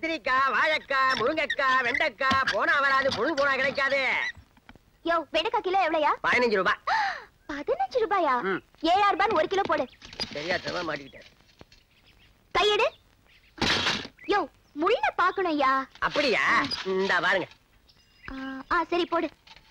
கத்திரிக்காய் வாழைக்காய் முருங்கைக்காய் வெண்டைக்காய் போனா வராது புழு போனா கிடைக்காது யோ வெண்டைக்காய் கிலோ எவ்வளோயா பதினஞ்சு ரூபாய் பதினஞ்சு ரூபாயா ம். ஏழாயிரம் ரூபான்னு ஒரு கிலோ போடு சரியா தரமா மாட்டிக்கிட்டேன் கையெடு யோ முள்ள பாக்கணும்யா அப்படியா இந்த பாருங்க ஆ, ஆ சரி போடு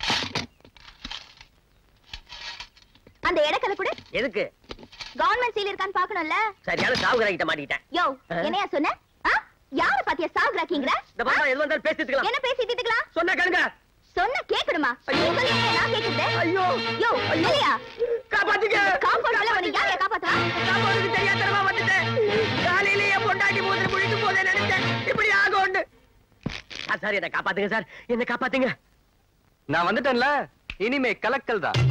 அந்த இடக்கல கூட எதுக்கு கவர்மெண்ட் சீல் இருக்கான்னு பாக்கணும்ல சரியான சாவுகிற கிட்ட மாட்டிக்கிட்டேன் யோ ஆ? என்னையா சொன்ன ஆ? யார பாத்தியா சாகுறாக்கீங்கிற இந்த பாப்பா எது வந்தாலும் பேசிட்டுக்கலாம் என்ன பேசிட்டு இருக்கலாம் சொன்ன கேளுங்க சொன்ன கேக்கணுமா ஐயோ. சொல்லுங்க, நான் கேக்குறது ஐயோ யோ இல்லையா காப்பாத்துங்க காம்பவுண்ட்ல உன்னை யாரையா காப்பாத்துவா காப்பாத்துக்கு தெரியாதனமா வந்துட்டேன் காலையிலேயே பொண்டாட்டி போது முடிக்கும் போதே நினைச்சேன் இப்படி ஆகும்னு சார் சார் என்ன காப்பாத்துங்க சார் என்ன காப்பாத்துங்க நான் வந்துட்டேன்ல இனிமே கலக்கல் தான்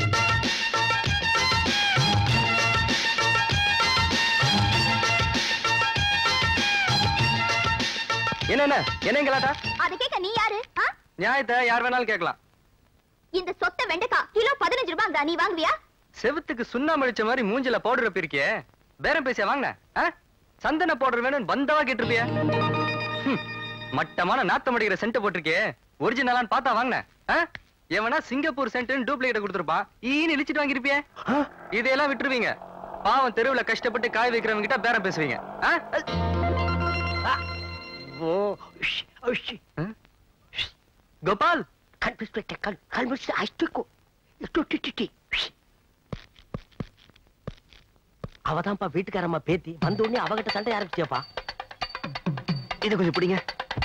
என்ன என்ன என்னங்களாட்டா அதை கேட்க நீ யாரு ஆ? நியாயத்தை யார் வேணாலும் கேட்கலாம் இந்த சொத்த வெண்டைக்காய் கிலோ பதினஞ்சு ரூபாய் நீ வாங்குவியா செவுத்துக்கு சுண்ணாம்பு அடிச்ச மாதிரி மூஞ்சில பவுடர் இருக்கியே பேரம் பேசியா வாங்கின சந்தன பவுடர் வேணும்னு பந்தவா கேட்டிருப்பிய ஹம், மட்டமான நாத்தம் அடிக்கிற சென்ட் போட்டிருக்கியே ஒரிஜினலான்னு பார்த்தா வாங்கின எவனா சிங்கப்பூர் சென்ட்னு டூப்ளிகேட் கொடுத்துருப்பான் ஈன்னு இழிச்சிட்டு வாங்கிருப்பியே இதையெல்லாம் விட்டுருவீங்க பாவம் தெருவுல கஷ்டப்பட்டு காய் வைக்கிறவங்க கிட்ட பேரம் பேசுவீங்க ஆ? ஓ ஷ், ஓ, ஷ். ஆ? கோபால் கல்பிஸ்பெக்டர் கல் கல்பிஸ் அஷ்டிக்கோ டுட்டி அவதான்ப்பா வீட்டுக்காரம்மா பேத்தி வந்த உடனே அவகிட்ட சண்டை ஆரம்பிச்சியப்பா இது கொஞ்சம் பிடிங்க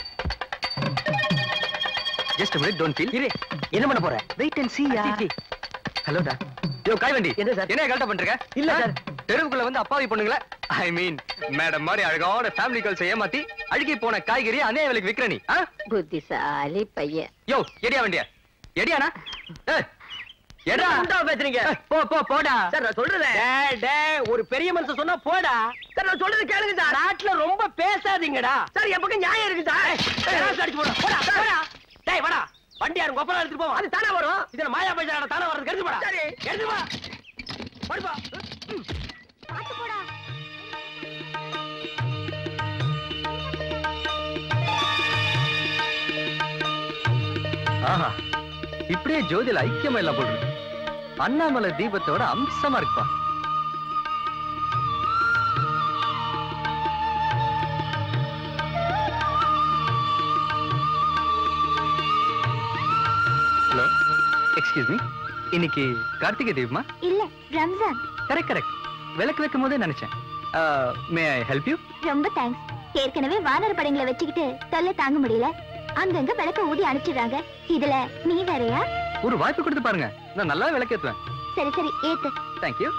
ஜஸ்ட் மினிட் டோன்ட் ஃபீல் இரு என்ன பண்ண போற வெயிட் அண்ட் see யா அச்சி, ஹலோடா யோ காய்வண்டி என்ன சார்? என்ன கரெக்டா பண்றீங்க இல்ல ஆ? சார். தெருவுக்குள்ள வந்து அப்பாவி பொண்ணுங்கள ஐ மீன் மேடம் மாதிரி அழகான ஃபேமிலி கேர்ள்ஸ் ஏமாத்தி அழுகி போன காய்கறி அநேக விலைக்கு விக்கிற நீ ஆ? புத்திசாலி பையன் யோ எடியா வண்டியா எடியானா ஏய், எடா உண்டா பேசுறீங்க ஏய், போ போ போடா சார் நான் சொல்றேன் ஒரு பெரிய மனுஷன் சொன்னா போடா சார் நான் சொல்றது கேளுங்க சார் நாட்டுல ரொம்ப பேசாதீங்கடா சார் என் பக்கம் நியாயம் இருக்கு சார் ஏய், அடிச்சு போடா போடா போடா டேய் வாடா வண்டி யாரும் கொப்பரா எடுத்துட்டு போவோம் அது தானே வரும் இதுல மாயா பைசா தானே வர்றது எடுத்து போடா சரி எடுத்து வா படுப்பா பாத்து போடா ஆஹா இப்படியே ஜோதியில ஐக்கியமா எல்லாம் போடுறது அண்ணாமலை தீபத்தோட அம்சமா இருக்குப்பா ஹலோ எக்ஸ்கியூஸ் மீ இன்னைக்கு கார்த்திகை தீபமா இல்ல ரம்ஜான் கரெக்ட் கரெக்ட் விளக்கு வைக்கும் போதே நினைச்சேன் மே ஐ ஹெல்ப் யூ ரொம்ப தேங்க்ஸ் ஏற்கனவே வானர் படங்களை வச்சுக்கிட்டு தொல்லை தாங்க முடியல அங்கங்க விளக்க ஊதி அனுப்பிச்சிடுறாங்க இதுல நீ வேறயா ஒரு வாய்ப்பு கொடுத்து பாருங்க நான் நல்லா விளக்கேத்துவேன் சரி சரி ஏத்து தேங்க்யூ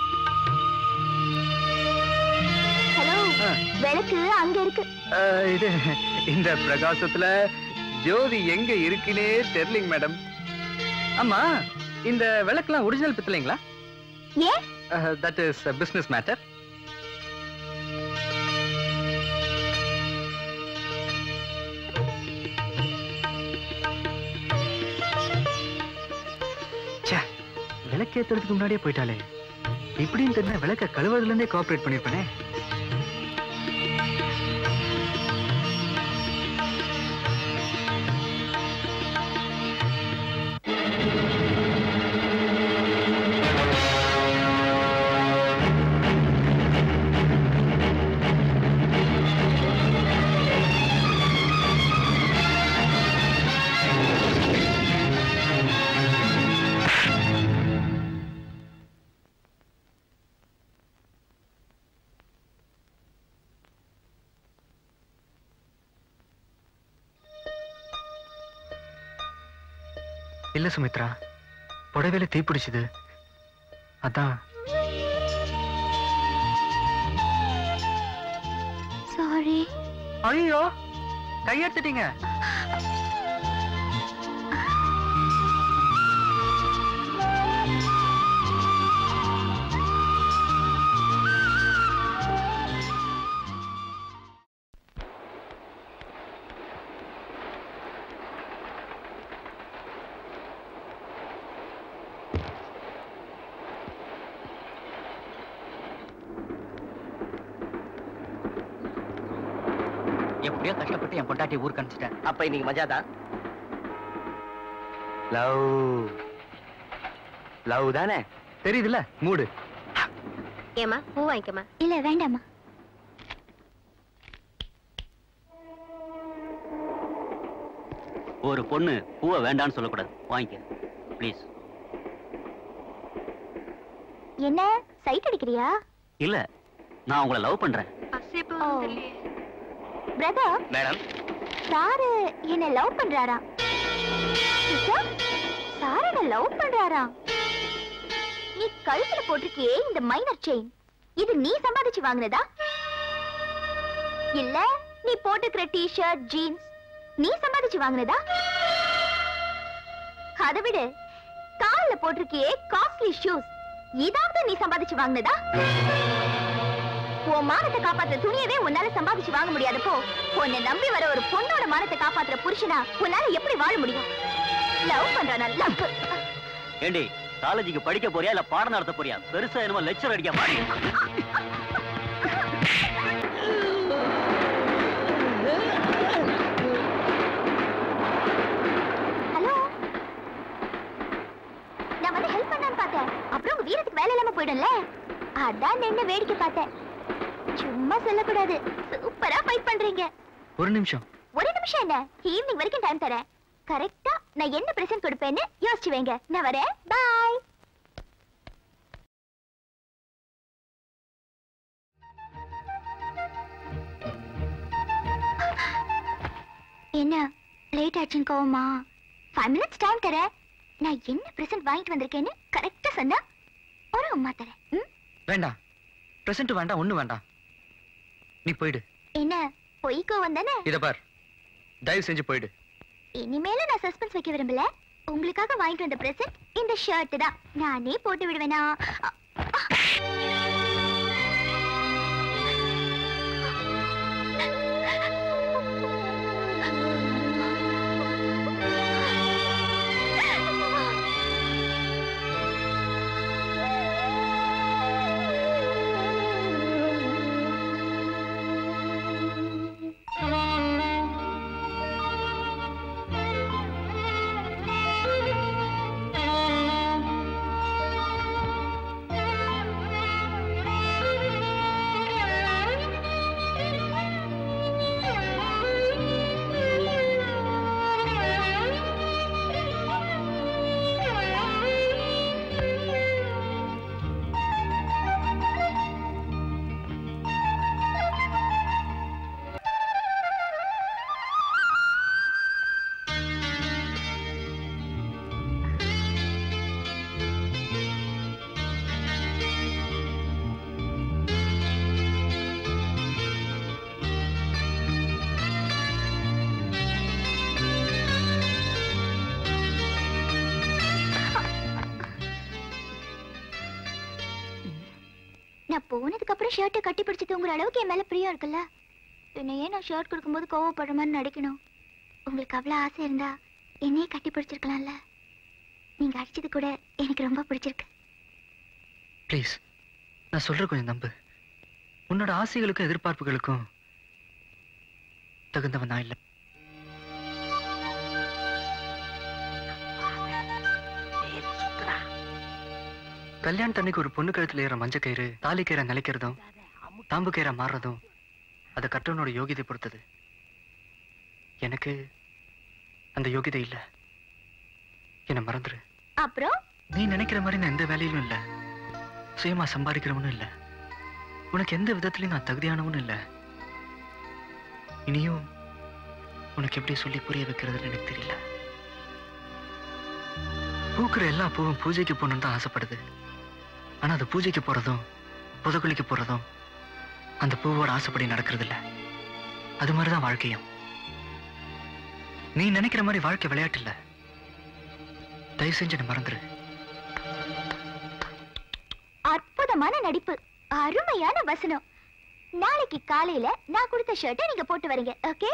ஹலோ ஆ. விளக்கு அங்க இருக்கு இது இந்த பிரகாசத்துல ஜோதி எங்க இருக்குன்னே தெரியலிங்க மேடம் ஆமா இந்த விளக்குலாம் ஒரிஜினல் பித்தளைங்களா ஏன் தட் இஸ் பிசினஸ் மேட்டர் விளக்கேத்துறதுக்கு முன்னாடியே போயிட்டாலே இப்படின்னு தெரிஞ்ச விளக்க கழுவுறதுல இருந்தே கோஆபரேட் பண்ணிருப்பேனே இல்ல சுமித்ரா புடவையில தீ பிடிச்சது அதான் சாரி ஐயோ கையெடுத்துட்டீங்க எப்படியோ கஷ்டப்பட்டு என் பொண்டாட்டி ஊருக்கு அனுப்பிச்சிட்டேன் அப்ப இன்னைக்கு மஜா தான் லவ் லவ் தானே தெரியுதுல்ல மூடு ஏமா பூ வாங்கிக்கமா இல்ல வேண்டாம்மா ஒரு பொண்ணு பூவை வேண்டான்னு சொல்லக்கூடாது வாங்கிக்க ப்ளீஸ் என்ன சைட் அடிக்கிறியா இல்ல நான் உங்களை லவ் பண்றேன் பிரதர் மேடம் சாரு என்ன லவ் பண்றாரா சிஸ்டர், சாரு என்ன லவ் பண்றாரா நீ கழுத்துல போட்டிருக்கியே இந்த மைனர் செயின் இது நீ சம்பாதிச்சு வாங்குனதா இல்ல நீ போட்டுக்கிற டி-ஷர்ட் ஜீன்ஸ் நீ சம்பாதிச்சு வாங்குனதா அதை விடு கால்ல போட்டிருக்கியே காஸ்ட்லி ஷூஸ் இதாவது நீ சம்பாதிச்சு வாங்குனதா உன் மானத்தை காப்பாத்துற துணியவே உன்னால சம்பாதிச்சு வாங்க முடியாதப்போ உன்னை நம்பி வர ஒரு பொண்ணோட மானத்தை காப்பாத்துற புருஷனா உன்னால எப்படி வாழ முடியும் லவ் பண்றானா லவ் ஏண்டி காலேஜுக்கு படிக்க போறியா இல்ல பாடம் நடத்த போறியா பெருசா என்னமோ லெக்சர் அடிக்க பாரு ஹலோ நான் வந்து ஹெல்ப் பண்ணான்னு பார்த்தேன் அப்புறம் உங்க வீரத்துக்கு வேலை இல்லாம போயிடும்ல அதான் நின்னு வேடிக்கை பார்த்தேன் சும்மா சொல்லக்கூடாது சூப்பரா ஃபைட் பண்றீங்க ஒரு நிமிஷம் ஒரு நிமிஷம் என்ன ஈவினிங் வரைக்கும் டைம் தரேன் கரெக்டா நான் என்ன பிரசன்ட் கொடுப்பேன்னு யோசிச்சு வைங்க நான் வரேன் பாய் என்ன லேட் ஆச்சுன்னு கோவமா ஃபைவ் மினிட்ஸ் டைம் தரேன் நான் என்ன பிரசன்ட் வாங்கிட்டு வந்திருக்கேன்னு கரெக்டா சொன்னா ஒரு உமா தரேன் ம்? வேண்டாம் பிரசன்ட் வேண்டாம் ஒண்ணு வேண்டாம் நீ போயிடு என்ன பொய்க்கோ வந்தானே இத பார் தயவு செஞ்சு போயிடு இனிமேல நான் சஸ்பென்ஸ் வைக்க விரும்பல உங்களுக்காக வாங்கிட்டு வந்த பிரசன்ட் இந்த ஷர்ட் தான் நானே போட்டு விடுவேனா அ- நான் போனதுக்கு அப்புறம் ஷர்ட்டை கட்டி பிடிச்சு தூங்குற அளவுக்கு என் மேல பிரியம் இருக்குல்ல பின்ன ஏன் நான் ஷர்ட் கொடுக்கும்போது கோவப்படுற மாதிரி நடிக்கணும் உங்களுக்கு அவ்வளவு ஆசை இருந்தா என்னையே கட்டி பிடிச்சிருக்கலாம்ல நீங்க அடிச்சது கூட எனக்கு ரொம்ப பிடிச்சிருக்கு ப்ளீஸ் நான் சொல்ற கொஞ்சம் நம்பு உன்னோட ஆசைகளுக்கும் எதிர்பார்ப்புகளுக்கும் தகுந்தவன் நான் இல்லை கல்யாணத்தன்னைக்கு ஒரு பொண்ணு கழுத்துல ஏற மஞ்ச கயிறு தாலி கயிறை நிலைக்கிறதும் தாம்பு கயிறை மாறுறதும் அது கட்டவனோட யோகிதை பொறுத்தது எனக்கு அந்த யோகிதை இல்ல என்னை மறந்துரு அப்புறம் நீ நினைக்கிற மாதிரி நான் எந்த வேலையிலும் இல்ல சுயமா சம்பாதிக்கிறவனும் இல்ல உனக்கு எந்த விதத்திலையும் நான் தகுதியானவனும் இல்ல இனியும் உனக்கு எப்படி சொல்லி புரிய வைக்கிறதுன்னு எனக்கு தெரியல பூக்குற எல்லா பூவும் பூஜைக்கு போகணும்னு தான் ஆசைப்படுது ஆனா அது பூஜைக்கு போறதும் புதக்குழிக்கு போறதும் அந்த பூவோட ஆசைப்படி நடக்கிறது இல்ல அது மாதிரிதான் வாழ்க்கையும் நீ நினைக்கிற மாதிரி வாழ்க்கை விளையாட்டு இல்ல தயவு செஞ்சு என்னை மறந்துரு அற்புதமான நடிப்பு அருமையான வசனம் நாளைக்கு காலையில நான் கொடுத்த ஷர்ட்டை நீங்க போட்டு வரீங்க ஓகே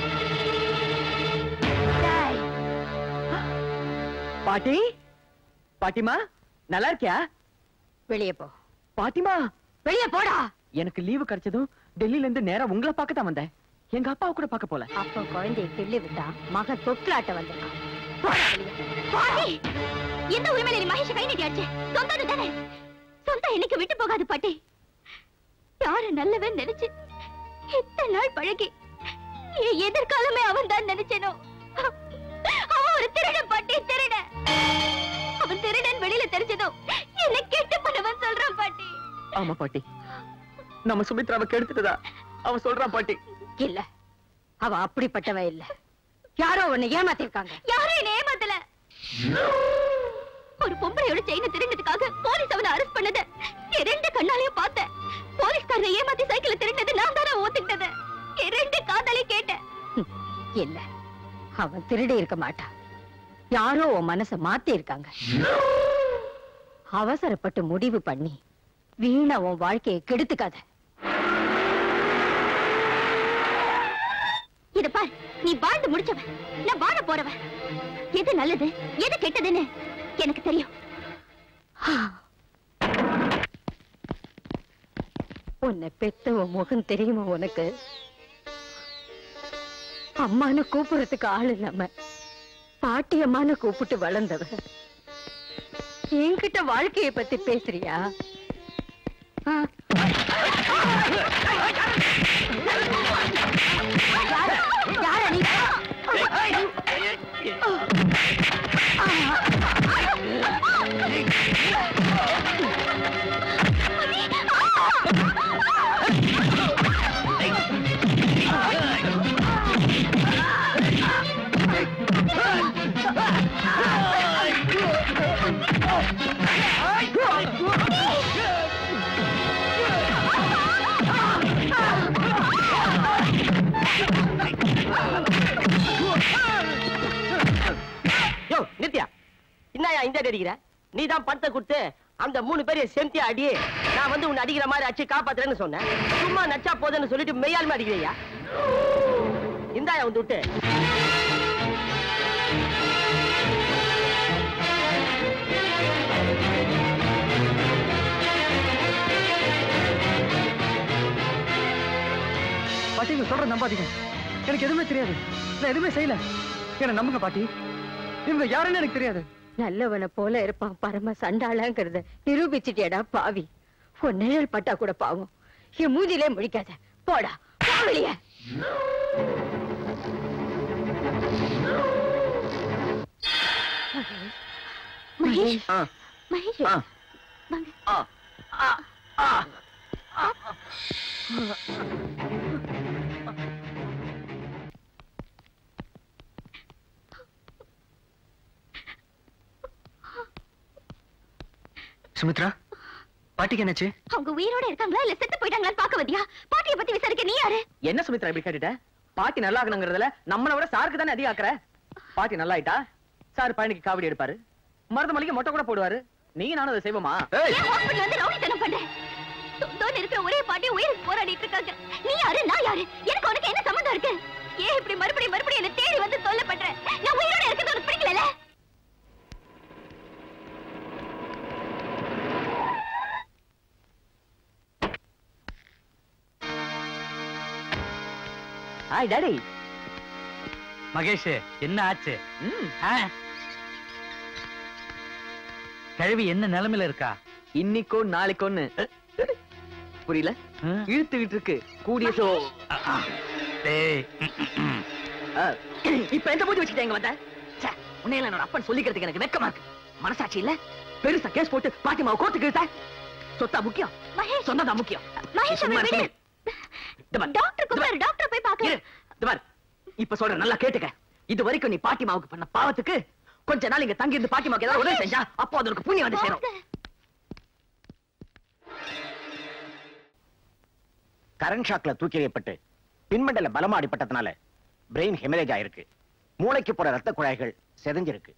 பாட்டி பாட்டிமா நல்லா இருக்கியா வெளியே போ பாட்டிமா வெளியே போடா எனக்கு லீவு கிடைச்சதும் டெல்லில இருந்து நேரா உங்களை பார்க்க தான் வந்தேன் எங்க அப்பாவை கூட பார்க்க போல அப்ப குழந்தைய கிள்ளி விட்டா மக தொட்டிலாட்ட வந்திருக்கான் போடா வெளியே. பாட்டி எந்த உரிமையில நீ மகேஷ கை நீட்டி அடிச்ச சொந்தம் தானே சொந்தம் என்னைக்கு விட்டு போகாது பாட்டி யாரு நல்லவன் நினைச்சு இத்தனை நாள் பழகி என் எதிர்காலமே அவன் தான் நினைச்சேனோ அவன் ஒரு திருடன் பாட்டி திருடன் அவன் திருடன் வெளியில தெரிஞ்சதும் என்ன கெட்டு பண்ணவன் சொல்றான் பாட்டி ஆமா பாட்டி நம்ம சுமித்ராவை கெடுத்துட்டதா அவன் சொல்றான் பாட்டி இல்ல அவ அப்படிப்பட்டவ இல்ல யாரோ உன்னை ஏமாத்திருக்காங்க யாரும் என்ன ஏமாத்தல ஒரு பொம்பளையோட செயினை திருடினதுக்காக போலீஸ் அவனை அரெஸ்ட் பண்ணத என் ரெண்டு கண்ணாலையும் பார்த்தேன் போலீஸ்காரனை ஏமாத்தி சைக்கிள திருடினது நான் தானே ஓத்துக்கிட்டது என் ரெண்டு காதாலே கேட்டேன் இல்ல அவன் திருடி இருக்க மாட்டான் யாரோ உன் மனச மாத்தி இருக்காங்க அவசரப்பட்டு முடிவு பண்ணி வீணா உன் வாழ்க்கையை கெடுத்துக்காத இத பார் நீ வாழ்ந்து முடிச்சவன் நான் வாழ போறவன் எது நல்லது எது கெட்டதுன்னு எனக்கு தெரியும் உன்னை பெத்த உன் முகம் தெரியுமா உனக்கு அம்மான்னு கூப்பிடுறதுக்கு ஆள் இல்லாம பாட்டி அம்மான்னு கூப்பிட்டு வளர்ந்தவ என்கிட்ட வாழ்க்கைய பத்தி பேசுறியா ஆ? யார நீ யோ நித்யா என்னயா இந்த அடிக்கிற நீ தான் பணத்தை கொடுத்து அந்த மூணு பேரையும் செந்தியா அடி நான் வந்து உன்னை அடிக்கிற மாதிரி அடிச்சு காப்பாத்துறேன்னு சொன்னேன் சும்மா நச்சா போதுன்னு சொல்லிட்டு மெய்யாலுமே அடிக்கிறியா இந்தாயா வந்து விட்டு பாட்டி இவங்க சொல்ற நம்பாதீங்க எனக்கு எதுவுமே தெரியாது நான் எதுவுமே செய்யல என்ன நம்புங்க பாட்டி இவங்க யாருன்னு எனக்கு தெரியாது நல்லவனை போல இருப்பான் பரம சண்டாளங்கிறத நிரூபிச்சிட்டியடா பாவி உன் நிழல் பட்டா கூட பாவம் என் மூஞ்சிலே முழிக்காத போடா போ வெளியே மகேஷ் ஆ, மகேஷ் ஆ. வாங்க ஆ, ஆ, ஆ. சுமித்ரா பாட்டிக்கு என்னாச்சு அவங்க உயிரோட இருக்காங்களா இல்ல செத்து போயிட்டாங்களான்னு பாக்க வந்தியா பாட்டிய பத்தி விசாரிக்க நீ யாரு என்ன சுமித்ரா இப்படி கேட்டுட்ட பாட்டி நல்லா ஆகணுங்கிறதுல நம்மளை விட சாருக்கு தானே அதிகம் ஆக்குற பாட்டி நல்லா ஆயிட்டா சார் பழனிக்கு காவடி எடுப்பாரு மருத மல்லிகை மொட்டை கூட போடுவாரு நீ நானும் அதை செய்வோமா ஏய் ஏன் ஹாஸ்பிடல் வந்து ரவுடித்தனம் பண்ற சொந்தம்னு இருக்கிற ஒரே பாட்டி உயிருக்கு போராடிட்டு இருக்காங்க நீ யாரு நான் யாரு எனக்கு உனக்கு என்ன சம்மந்தம் இருக்கு ஏன் இப்படி மறுபடியும் மறுபடியும் என்ன தேடி வந்து தொல்லை பண்ற நான் உயிரோட இருக்கிறது உனக்கு பிடிக்கல ஹாய் டாடி மகேஷ் என்ன ஆச்சு ம் ஆ? கிழவி என்ன நிலைமையில இருக்கா இன்னைக்கோ நாளைக்கோன்னு புரியல ஆ? இழுத்துக்கிட்டு இருக்கு கூடிய சோ டேய் ஆ, இப்ப எந்த பூஜை வச்சுட்டு எங்க வந்த ச்சே, உன்னையில என்னோட அப்பன் சொல்லிக்கிறதுக்கு எனக்கு வெக்கமா இருக்கு மனசாட்சி இல்ல பெருசா கேஸ் போட்டு பாட்டிமாவை கோர்த்துக்கு இழுத்த சொத்தா முக்கியம் மகேஷ் சொந்ததா முக்கியம் மகேஷ் சும்மா அவரை இரு, விடு இந்த பாரு, டாக்டர் இந்த பாரு, கூப்பிடாரு டாக்டர் போய் இரு, பாக்க இந்த பாரு. இப்ப சொல்றேன் நல்லா கேட்டுக்க இது வரைக்கும் நீ பாட்டிமாவுக்கு பண்ண பாவத்துக்கு கொஞ்ச நாள் இங்க தங்கி இருந்து பாட்டிமாவுக்கு ஏதாவது உதவி செஞ்சா அப்போ அதற்கு புண்ணியம் வந்து சேரும் கரண்ட் ஷாக்ல தூக்கி எறியப்பட்டு பின்மண்டல பலமா அடிபட்டதுனால பிரெயின் ஹெமரேஜ் ஆயிருக்கு மூளைக்கு போற ரத்த குழாய்கள் செதஞ்சிருக்கு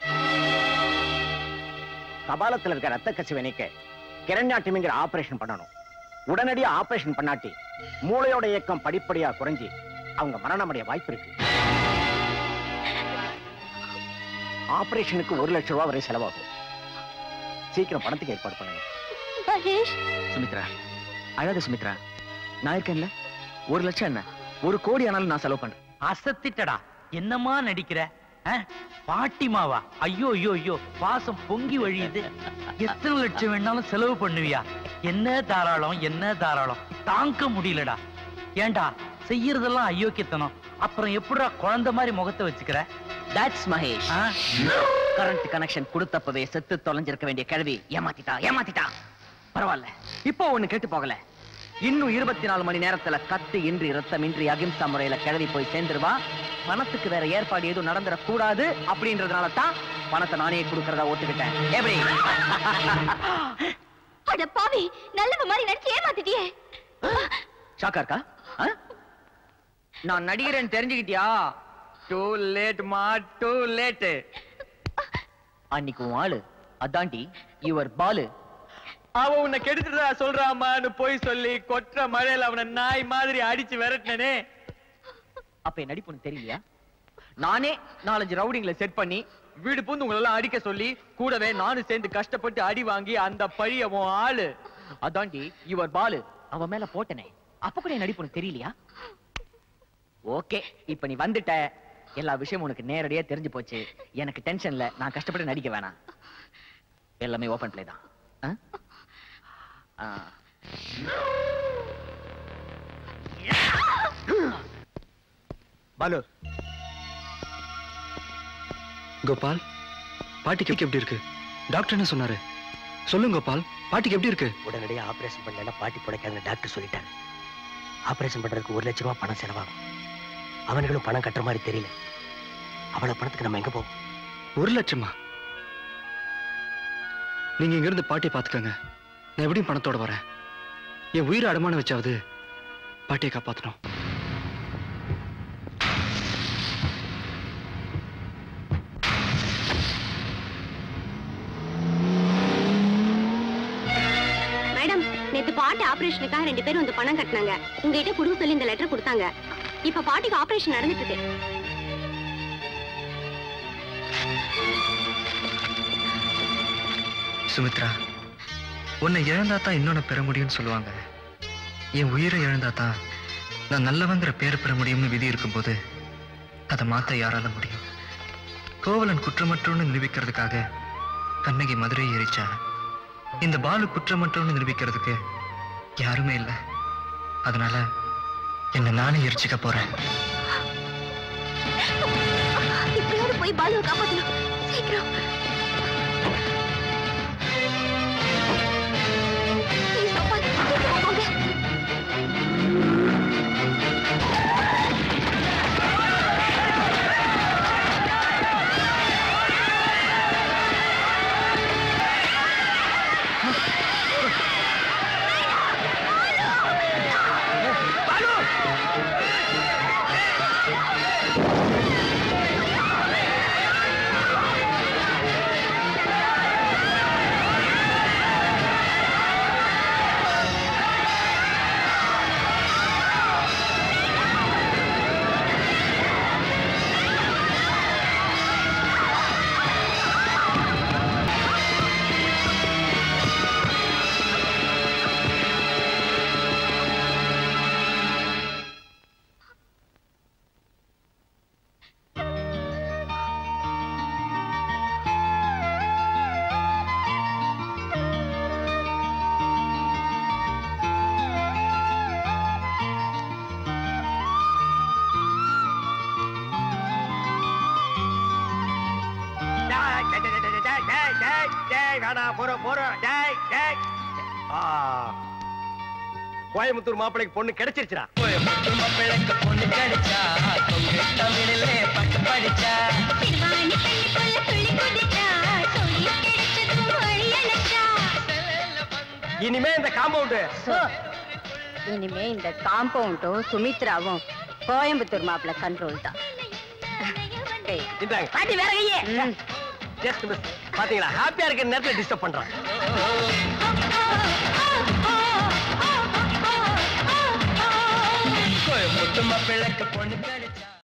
கபாலத்துல இருக்க ரத்த கசிவை நீக்க கிரண்யாட்டிமிங்கிற ஆபரேஷன் பண்ணணும் உடனடியா ஆபரேஷன் பண்ணாட்டி மூளையோட இயக்கம் படிப்படியா குறைஞ்சி அவங்க மரணமடைய வாய்ப்பு இருக்கு ஆபரேஷனுக்கு ஒரு லட்சம் ரூபாய் வரை செலவாகும் சீக்கிரம் பணத்துக்கு ஏற்பாடு பண்ணுங்க மகேஷ் சுமித்ரா அழாத சுமித்ரா நான் இருக்கேன்ல ஒரு லட்சம் என்ன ஒரு கோடி ஆனாலும் நான் செலவு பண்றேன் அசத்திட்டடா என்னமா நடிக்கிற ஆ? பாட்டிமாவா ஐயோ ஐயோ ஐயோ பாசம் பொங்கி வழியுது எத்தனை லட்சம் வேணாலும் செலவு பண்ணுவியா என்ன தாராளம் என்ன தாராளம் தாங்க முடியலடா ஏன்டா செய்யறதெல்லாம் அயோக்கியத்தனம் அப்புறம் எப்படிடா குழந்தை மாதிரி முகத்தை வச்சுக்கிற தட்ஸ் மகேஷ் ஆ? கரண்ட் கனெக்ஷன் கொடுத்தப்பவே செத்து தொலைஞ்சிருக்க வேண்டிய கிழவி ஏமாத்திட்டா ஏமாத்திட்டா பரவாயில்ல இப்போ ஒண்ணு கேட்டு போகல இன்னும் இருபத்தி நாலு மணி நேரத்துல கத்து இன்றி ரத்தமின்றி அகிம்சா முறையில கிழவி போய் சேர்ந்துருவா பணத்துக்கு வேற ஏற்பாடு எதுவும் நடந்துடக் கூடாது அப்படின்றதுனால தான் பணத்தை நானே கொடுக்கறதா ஒத்துக்கிட்டேன் எப்படி அட பாவி நல்லவ மாதிரி நடிச்சு ஏமாத்திட்டியே ஷாக்கா இருக்கா ஆ? நான் நடிகரன் தெரிஞ்சுக்கிட்டியா டூ லேட் மா டூ லேட் அன்னைக்கு உன் ஆளு அதாண்டி யுவர் பாலு அவ உன்னை கெடுத்துட்டா சொல்றாமான்னு போய் சொல்லி கொற்ற மழையில அவனை நாய் மாதிரி அடிச்சு விரட்டினே அப்ப என் நடிப்பு உனக்கு தெரியலையா நானே நாலஞ்சு ரவுடிங்களை செட் பண்ணி வீடு பூந்து உங்களை எல்லாம் அடிக்க சொல்லி கூடவே நானும் சேர்ந்து கஷ்டப்பட்டு அடி வாங்கி அந்த பழிய உன் ஆளு அதாண்டி யுவர் பாலு அவன் மேல போட்டனே அப்ப கூட என் நடிப்பு உனக்கு தெரியலையா ஓகே இப்ப நீ வந்துட்ட எல்லா விஷயமும் உனக்கு நேரடியா தெரிஞ்சு போச்சு எனக்கு டென்ஷன்ல நான் கஷ்டப்பட்டு நடிக்க வேணாம் எல்லாமே ஓபன் பிளே தான் ஆ? ஆ. பாலு கோபால் பாட்டிக்கு எப்படி இருக்கு டாக்டர் என்ன சொன்னாரு சொல்லுங்க கோபால் பாட்டிக்கு எப்படி இருக்கு உடனடியாக ஆபரேஷன் பண்ணலன்னா பாட்டி பிழைக்காதுன்னு டாக்டர் சொல்லிட்டாங்க ஆபரேஷன் பண்றதுக்கு ஒரு லட்ச ரூபாய் பணம் செலவாகும் அவனுங்களும் பணம் கட்டுற மாதிரி தெரியல அவ்வளவு பணத்துக்கு நம்ம எங்க போவோம் ஒரு லட்சமா நீங்க இங்க இருந்து பாட்டியை பாத்துக்கங்க நான் எப்படியும் பணத்தோட வரேன் என் உயிரை அடமானம் வச்சாவது பாட்டியை காப்பாத்தணும் மேடம் நேத்து பாட்டி ஆபரேஷனுக்காக ரெண்டு பேரும் வந்து பணம் கட்டினாங்க உங்ககிட்ட கொடுக்க சொல்லி இந்த லெட்டர் கொடுத்தாங்க இப்ப பாட்டிக்கு ஆபரேஷன் நடந்துட்டு இருக்கு சுமித்ரா உன்னை இழந்தா தான் இன்னொன்னு பெற முடியும்னு சொல்லுவாங்க என் உயிரை இழந்தா தான் நான் நல்லவங்கிற பேர் பெற முடியும்னு விதி இருக்கும்போது அதை மாத்த யாரால முடியும் கோவலன் குற்றமற்றவன்னு நிரூபிக்கிறதுக்காக கண்ணகி மதுரை எரிச்சா இந்த பாலு குற்றமற்றவன்னு நிரூபிக்கிறதுக்கு யாருமே இல்லை அதனால என்னை நானே எரிச்சுக்க போறேன் இப்படியாவது போய் பாலுவை காப்பாத்தணும் சீக்கிரம் Please, கோபால், சீக்கிரம் போங்க. கோயம்புத்தூர் மாப்பிள்ளைக்கு பொண்ணு கிடைச்சிருச்சுடா சிறுவாணி பெண்ணுக்குள்ள துள்ளி குதிச்சா, சொல்லி கிடைச்சதும் வழி அழைச்சா. இனிமே இந்த காம்பவுண்டு இனிமே இந்த காம்பவுண்டும் சுமித்ராவும் கோயம்புத்தூர் மாப்பிள்ள கண்ட்ரோல் தான் ஏய், இந்தாங்க பாட்டி வேற கையே ம். ஜஸ்ட் மிஸ் பாத்தீங்களா ஹாப்பியா இருக்கிற நேரத்துல டிஸ்டர்ப் பண்றான் கோயம்புத்தூர் மாப்பிள்ளைக்கு பொண்ணு